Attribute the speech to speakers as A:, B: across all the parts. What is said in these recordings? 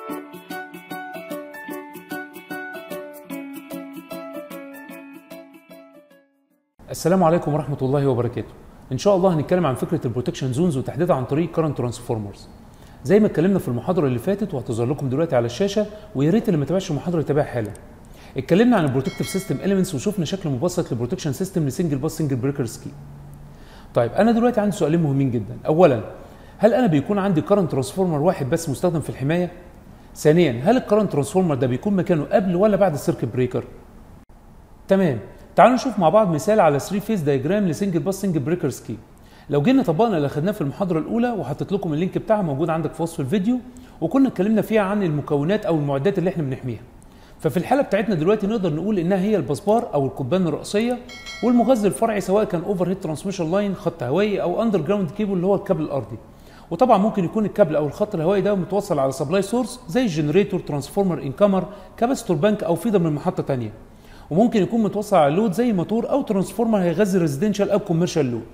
A: السلام عليكم ورحمه الله وبركاته ان شاء الله هنتكلم عن فكره البروتكشن زونز وتحديدها عن طريق كارنت ترانسفورمرز زي ما اتكلمنا في المحاضره اللي فاتت وهتظهر لكم دلوقتي على الشاشه ويا ريت اللي ما تابعش المحاضره يتابعها حالا اتكلمنا عن البروتكتيف سيستم اليمنتس وشفنا شكل مبسط للبروتكشن سيستم لسنجل باس سنجل بريكر سكيم طيب انا دلوقتي عندي سؤالين مهمين جدا اولا هل انا بيكون عندي كارنت ترانسفورمر واحد بس مستخدم في الحمايه ثانيا هل الكارنت ترانسفورمر ده بيكون مكانه قبل ولا بعد السيركت بريكر تمام تعالوا نشوف مع بعض مثال على 3 فيز دايجرام لسنجل باس سنجل بريكر سكيم لو جينا طبقنا اللي خدناه في المحاضره الاولى وحطيت لكم اللينك بتاعها موجود عندك في وصف الفيديو وكنا اتكلمنا فيها عن المكونات او المعدات اللي احنا بنحميها ففي الحاله بتاعتنا دلوقتي نقدر نقول انها هي البسبار او القضبان الرئيسيه والمغذي الفرعي سواء كان اوفر هيد ترانسميشن لاين خط هوائي او اندر جراوند كيبل اللي هو الكابل الارضي وطبعا ممكن يكون الكابل او الخط الهوائي ده متوصل على سبلاي سورس زي الجنريتور ترانسفورمر انكمر كاباستور بانك او فيدر من محطه ثانيه وممكن يكون متوصل على لود زي موتور او ترانسفورمر هيغذي ريزيدنشال او كوميرشال لود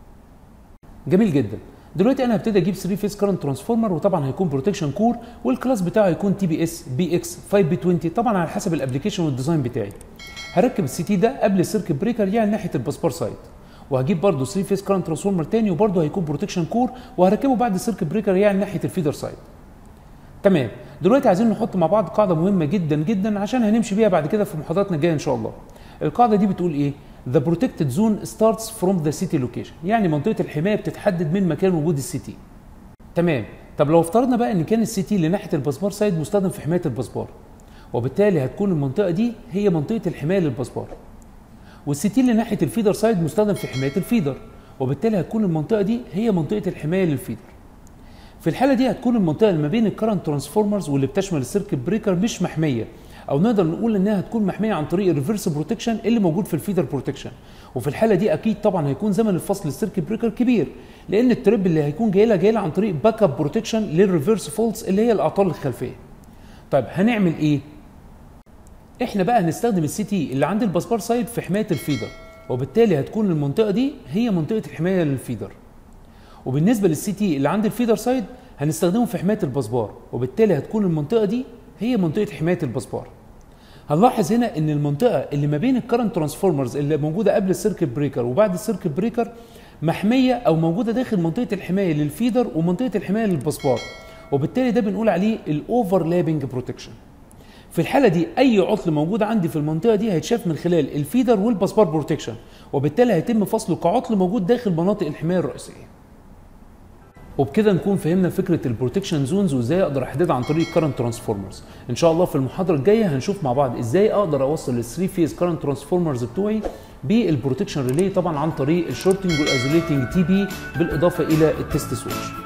A: جميل جدا دلوقتي انا هبتدي اجيب 3 فيز كارنت ترانسفورمر وطبعا هيكون بروتكشن كور والكلاس بتاعه هيكون تي بي اس بي اكس 5 بي 20 طبعا على حسب الابلكيشن والديزاين بتاعي هركب السي تي ده قبل السيركت بريكر يعني ناحيه الباسبار سايد وهجيب برده 3 فيز كارنت ترانسفورمر تاني وبرده هيكون بروتكشن كور وهركبه بعد السيركت بريكر يعني ناحيه الفيدر سايد تمام دلوقتي عايزين نحط مع بعض قاعده مهمه جدا جدا عشان هنمشي بيها بعد كده في محاضراتنا الجايه ان شاء الله القاعده دي بتقول ايه The protected zone starts from the city location يعني منطقة الحماية بتتحدد من مكان وجود السيتي تمام طب لو افترضنا بقى ان كان السيتي اللي ناحية الباسبار سايد مستخدم في حماية الباسبار وبالتالي هتكون المنطقة دي هي منطقة الحماية للباسبار والسيتي اللي ناحية الفيدر سايد مستخدم في حماية الفيدر وبالتالي هتكون المنطقة دي هي منطقة الحماية للفيدر في الحالة دي هتكون المنطقة اللي ما بين الكرنت ترانسفورمرز واللي بتشمل السيركت بريكر مش محمية او نقدر نقول انها هتكون محميه عن طريق الريفرس بروتكشن اللي موجود في الفيدر بروتكشن وفي الحاله دي اكيد طبعا هيكون زمن الفصل السيركت بريكر كبير لان التريب اللي هيكون جاي لها جاي لها عن طريق باك اب بروتكشن للريفرس فولتس اللي هي الاعطال الخلفيه طيب هنعمل ايه احنا بقى هنستخدم السي تي اللي عند الباسبار سايد في حمايه الفيدر وبالتالي هتكون المنطقه دي هي منطقه الحمايه للفيدر وبالنسبه للسي تي اللي عند الفيدر سايد هنستخدمه في حمايه الباسبار وبالتالي هتكون المنطقه دي هي منطقه حمايه الباسبار هنلاحظ هنا ان المنطقه اللي ما بين الكرنت ترانسفورمرز اللي موجوده قبل السيركت بريكر وبعد السيركت بريكر محميه او موجوده داخل منطقه الحمايه للفيدر ومنطقه الحمايه للباسبار وبالتالي ده بنقول عليه الاوفرلابنج بروتكشن في الحاله دي اي عطل موجود عندي في المنطقه دي هيتشاف من خلال الفيدر والباسبار بروتكشن وبالتالي هيتم فصله كعطل موجود داخل مناطق الحمايه الرئيسيه وبكده نكون فهمنا فكره البروتكشن زونز وازاي اقدر احددها عن طريق كارنت ترانسفورمرز ان شاء الله في المحاضره الجايه هنشوف مع بعض ازاي اقدر اوصل ال 3 فيز كارنت ترانسفورمرز بتوعي بالبروتكشن ريلي طبعا عن طريق الشورتنج والايزوليتنج تي بي بالاضافه الى التست سويتش